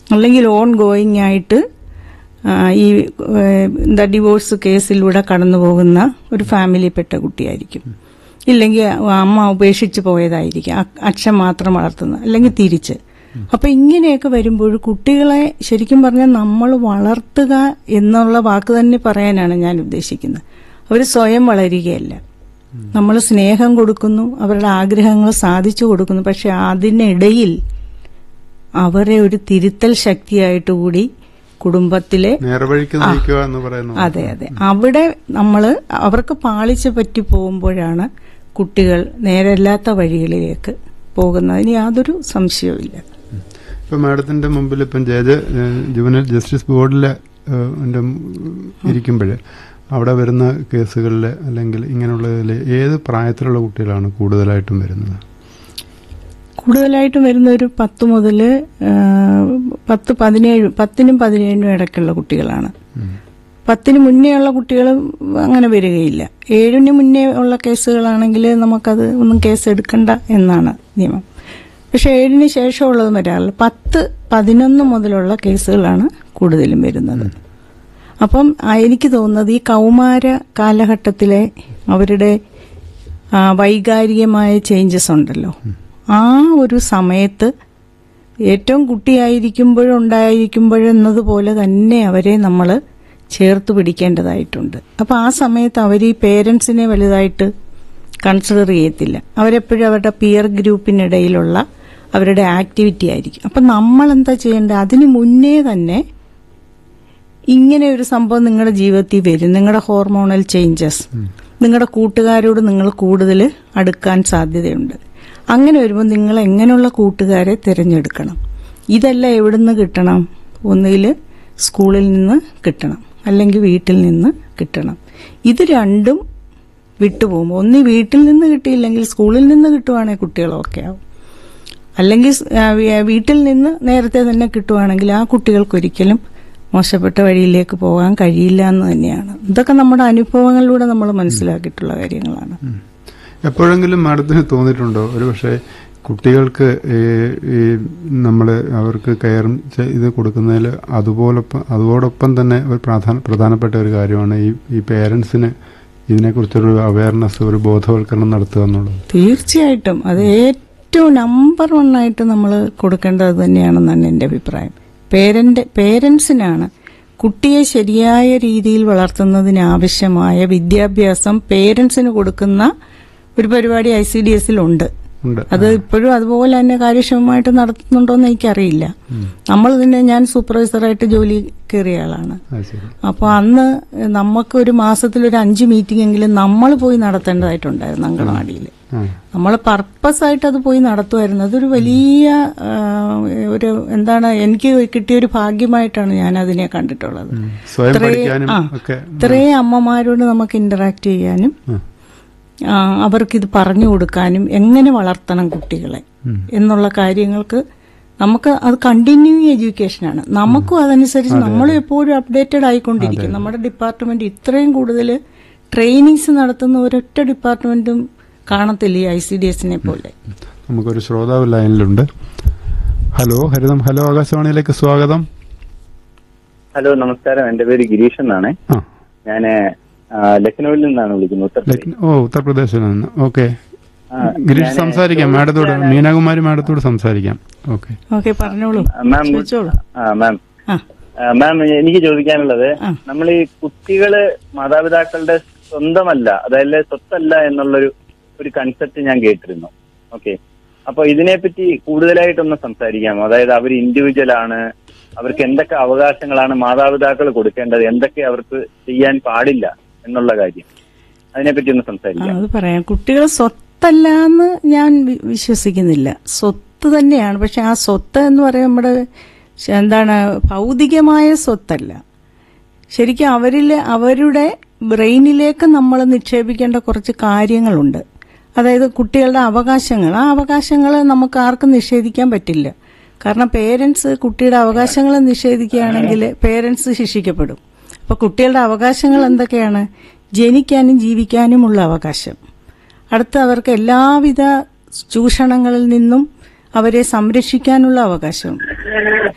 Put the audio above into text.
അല്ലെങ്കിൽ on going ആയിട്ട് ആ, ഈ ഏഹ്, എന്താ ഡിവോഴ്സ് കേസിലൂടെ കടന്നു പോകുന്ന ഒരു ഫാമിലിയിൽപ്പെട്ട കുട്ടിയായിരിക്കും ഇല്ലെങ്കിൽ അമ്മ ഉപേക്ഷിച്ച് പോയതായിരിക്കും അ- അച്ഛൻ മാത്രം വളർത്തുന്ന അല്ലെങ്കിൽ തിരിച്ച് അപ്പൊ ഇങ്ങനെയൊക്കെ വരുമ്പോൾ കുട്ടികളെ ശരിക്കും പറഞ്ഞാൽ നമ്മൾ വളർത്തുക എന്നുള്ള വാക്ക് തന്നെ പറയാനാണ് ഞാൻ ഉദ്ദേശിക്കുന്നത് അവർ സ്വയം വളരുകയല്ല നമ്മൾ സ്നേഹം കൊടുക്കുന്നു അവരുടെ ആഗ്രഹങ്ങൾ സാധിച്ചു കൊടുക്കുന്നു പക്ഷെ അതിനിടയിൽ അവരെ ഒരു തിരുത്തൽ ശക്തിയായിട്ട് കൂടി കുടുംബത്തിലെ നേർവഴിക്ക് നയിക്കുക എന്ന് പറയുന്നു അതെ അതെ അവിടെ നമ്മൾ അവർക്ക് പാളിച്ച പറ്റി പോകുമ്പോഴാണ് കുട്ടികൾ നേരല്ലാത്ത വഴികളിലേക്ക് പോകുന്നതിന് യാതൊരു സംശയവുമില്ല ഇപ്പൊ മാഡത്തിന്റെ മുമ്പിൽ ഇപ്പം ജയജ ജുവനൽ ജസ്റ്റിസ് ബോർഡിലെ ഇരിക്കുമ്പോൾ അവിടെ വരുന്ന കേസുകളിൽ അല്ലെങ്കിൽ ഇങ്ങനെയുള്ളതിൽ ഏത് പ്രായത്തിലുള്ള കുട്ടികളാണ് കൂടുതലായിട്ടും വരുന്നത് കൂടുതലായിട്ടും വരുന്ന ഒരു പത്ത് മുതൽ പത്ത് പതിനേഴ് പത്തിനും പതിനേഴിനും ഇടയ്ക്കുള്ള കുട്ടികളാണ് പത്തിന് മുന്നേ ഉള്ള കുട്ടികൾ അങ്ങനെ വരികയില്ല ഏഴിന് മുന്നേ ഉള്ള കേസുകളാണെങ്കിൽ നമുക്കത് ഒന്നും കേസ് എടുക്കണ്ട എന്നാണ് നിയമം പക്ഷെ ഏഴിന് ശേഷമുള്ളത് വരാറില്ല പത്ത് പതിനൊന്ന് മുതലുള്ള കേസുകളാണ് കൂടുതലും വരുന്നത് അപ്പം ആ, എനിക്ക് തോന്നുന്നത് ഈ കൗമാര കാലഘട്ടത്തിലെ അവരുടെ ആ, വൈകാരികമായ ചേഞ്ചസ് ഉണ്ടല്ലോ ആ ഒരു സമയത്ത് ഏറ്റവും കുട്ടിയായിരിക്കുമ്പോഴുണ്ടായിരിക്കുമ്പോഴെന്നതുപോലെ തന്നെ അവരെ നമ്മൾ ചേർത്ത് പിടിക്കേണ്ടതായിട്ടുണ്ട് അപ്പോൾ ആ സമയത്ത് അവർ ഈ പേരൻസിനെ വലുതായിട്ട് കൺസിഡർ ചെയ്യത്തില്ല അവരെപ്പോഴും അവരുടെ പിയർ ഗ്രൂപ്പിനിടയിലുള്ള അവരുടെ ആക്ടിവിറ്റി ആയിരിക്കും അപ്പം നമ്മൾ എന്താ ചെയ്യേണ്ടത് അതിന് മുന്നേ തന്നെ ഇങ്ങനെ ഒരു സംഭവം നിങ്ങളുടെ ജീവിതത്തിൽ വരും നിങ്ങളുടെ ഹോർമോണൽ ചേഞ്ചസ് നിങ്ങളുടെ കൂട്ടുകാരോട് നിങ്ങൾ കൂടുതൽ അടുക്കാൻ സാധ്യതയുണ്ട് അങ്ങനെ വരുമ്പോൾ നിങ്ങൾ എങ്ങനെയുള്ള കൂട്ടുകാരെ തിരഞ്ഞെടുക്കണം ഇതെല്ലാം എവിടുന്ന് കിട്ടണം ഒന്നുകിൽ സ്കൂളിൽ നിന്ന് കിട്ടണം അല്ലെങ്കിൽ വീട്ടിൽ നിന്ന് കിട്ടണം ഇത് രണ്ടും വിട്ടുപോകുമ്പോൾ ഒന്ന് വീട്ടിൽ നിന്ന് കിട്ടിയില്ലെങ്കിൽ സ്കൂളിൽ നിന്ന് കിട്ടുവാണെങ്കിൽ കുട്ടികളൊക്കെ ആവും അല്ലെങ്കിൽ സ്- ആ, വീ- വീട്ടിൽ നിന്ന് നേരത്തെ തന്നെ കിട്ടുവാണെങ്കിൽ ആ കുട്ടികൾക്കൊരിക്കലും മോശപ്പെട്ട വഴിയിലേക്ക് പോകാൻ കഴിയില്ല എന്ന് തന്നെയാണ് ഇതൊക്കെ നമ്മുടെ അനുഭവങ്ങളിലൂടെ നമ്മൾ മനസ്സിലാക്കിയിട്ടുള്ള കാര്യങ്ങളാണ് എപ്പോഴെങ്കിലും മാഡത്തിന് തോന്നിയിട്ടുണ്ടോ ഒരു പക്ഷേ കുട്ടികൾക്ക് ഈ ഈ നമ്മൾ അവർക്ക് കെയർ ചെ- ഇത് കൊടുക്കുന്നതിൽ അതുപോലൊപ്പം അതോടൊപ്പം തന്നെ ഒരു പ്രധാന പ്രധാനപ്പെട്ട ഒരു കാര്യമാണ് ഈ ഈ പേരൻസിന് ഇതിനെക്കുറിച്ചൊരു അവയർനെസ് ഒരു ബോധവൽക്കരണം നടത്തുക എന്നുള്ളത് തീർച്ചയായിട്ടും അത് ഏറ്റവും നമ്പർ വൺ ആയിട്ട് നമ്മൾ കൊടുക്കേണ്ടത് തന്നെയാണെന്നാണ് എൻ്റെ അഭിപ്രായം പേരന്റ് പേരൻസിനാണ് കുട്ടിയെ ശരിയായ രീതിയിൽ വളർത്തുന്നതിന് ആവശ്യമായ വിദ്യാഭ്യാസം പേരൻസിന് കൊടുക്കുന്ന ഒരു പരിപാടി ഐ സി ഡി എസിലുണ്ട് ഉണ്ട് അത് ഇപ്പോഴും അതുപോലെ തന്നെ കാര്യക്ഷമമായിട്ട് നടത്തുന്നുണ്ടോന്ന് എനിക്കറിയില്ല നമ്മൾ തന്നെ ഞാൻ സൂപ്പർവൈസറായിട്ട് ജോലി കയറിയ ആളാണ് അത് ശരി അപ്പോൾ അന്ന് നമുക്ക് ഒരു മാസത്തിൽ ഒരു അഞ്ച് മീറ്റിംഗ് എങ്കിലും നമ്മൾ പോയി നടത്തേണ്ടതായിട്ടുണ്ടായിരുന്നു അങ്കണവാടിയിൽ ആ നമ്മൾ പർപ്പസ് ആയിട്ട് അത് പോയി നടത്തുമായിരുന്നു അതൊരു വലിയ ആ, ഒരു എന്താണ് എനിക്ക് കിട്ടിയ ഒരു ഭാഗ്യമായിട്ടാണ് ഞാൻ അതിനെ കണ്ടിട്ടുള്ളത് സ്വയം ഇത്രയും- പഠിക്കാനും ആ, ഒക്കെ ഇത്രയും അമ്മമാരോട് നമുക്ക് ഇന്ററാക്ട് ചെയ്യാനും ഉം. ആ, അവർക്കിത് പറഞ്ഞു കൊടുക്കാനും എങ്ങനെ വളർത്തണം കുട്ടികളെ എന്നുള്ള കാര്യങ്ങൾക്ക് നമുക്ക് അത് കണ്ടിന്യൂയിങ് എഡ്യൂക്കേഷനാണ് നമുക്കും അതനുസരിച്ച് നമ്മളും എപ്പോഴും അപ്ഡേറ്റഡ് ആയിക്കൊണ്ടിരിക്കും നമ്മുടെ ഡിപ്പാർട്ട്മെന്റ് ഇത്രയും കൂടുതൽ ട്രെയിനിങ്സ് നടത്തുന്ന ഒരൊറ്റ ഡിപ്പാർട്ട്മെന്റും കാണത്തില്ല ഈ ഐ സി ഡി എസിനെ പോലെ നമുക്കൊരു ശ്രോതാവ് ലൈനിലുണ്ട് ഹലോ ഹരിതം ഹലോ ആകാശവാണിയിലേക്ക് സ്വാഗതം ഹലോ നമസ്കാരം എന്റെ പേര് ഗിരീഷ് എന്നാണ് ആ ഞാന് ആ, ലക്നൌവിൽ നിന്നാണ് വിളിക്കുന്നത് ഉത്തർപ്രദേശ് ലക്ന- ഓ ഉത്തർപ്രദേശിൽ നിന്ന് ഓക്കെ ആ, ഗിരീഷ് ഞാന് സംസാരിക്കാം മാഡത്തോട് മീനാകുമാരി മാഡത്തോട് സംസാരിക്കാം ഓക്കെ ഓക്കെ പറഞ്ഞോളൂ മാം ചോദിച്ചോളൂ ആ മാം ആ ആ, മാം എനിക്ക് ചോദിക്കാനുള്ളത് ആ. നമ്മൾ ഈ കുട്ടികള് മാതാപിതാക്കളുടെ സ്വന്തമല്ല അതായത് സ്വത്തല്ല എന്നുള്ളൊരു ഒരു കൺസെപ്റ്റ് ഞാൻ കേട്ടിരുന്നു ഓക്കെ അപ്പൊ ഇതിനെപ്പറ്റി കൂടുതലായിട്ടൊന്ന് സംസാരിക്കാമോ അതായത് അവർ ഇൻഡിവിജ്വൽ ആണ് അവർക്ക് എന്തൊക്കെ അവകാശങ്ങളാണ് മാതാപിതാക്കൾ കൊടുക്കേണ്ടത് എന്തൊക്കെ അവർക്ക് ചെയ്യാൻ പാടില്ല എന്നുള്ള കാര്യം അതിനെപ്പറ്റി ഒന്ന് ആ, സംസാരിക്കാം അത് പറയാം കുട്ടികൾ സ്വത്തല്ല എന്ന് ഞാൻ വി- വിശ്വസിക്കുന്നില്ല സ്വത്ത് തന്നെയാണ് പക്ഷെ ആ സ്വത്ത് എന്ന് പറയുന്നത് നമ്മുടെ ശ- എന്താണ് ഭൗതികമായ സ്വത്തല്ല ശരിക്കും അവരിൽ അവരുടെ ബ്രെയിനിലേക്ക് നമ്മൾ നിക്ഷേപിക്കേണ്ട കുറച്ച് കാര്യങ്ങളുണ്ട് അതായത് കുട്ടികളുടെ അവകാശങ്ങൾ ആ അവകാശങ്ങൾ നമുക്ക് ആർക്കും നിഷേധിക്കാൻ പറ്റില്ല കാരണം പേരൻസ് കുട്ടിയുടെ അവകാശങ്ങൾ നിഷേധിക്കുകയാണെങ്കിൽ പേരൻസ് ശിക്ഷിക്കപ്പെടും അപ്പൊ കുട്ടികളുടെ അവകാശങ്ങൾ എന്തൊക്കെയാണ് ജനിക്കാനും ജീവിക്കാനുമുള്ള അവകാശം അടുത്ത അവർക്ക് എല്ലാവിധ ചൂഷണങ്ങളിൽ നിന്നും അവരെ സംരക്ഷിക്കാനുള്ള അവകാശം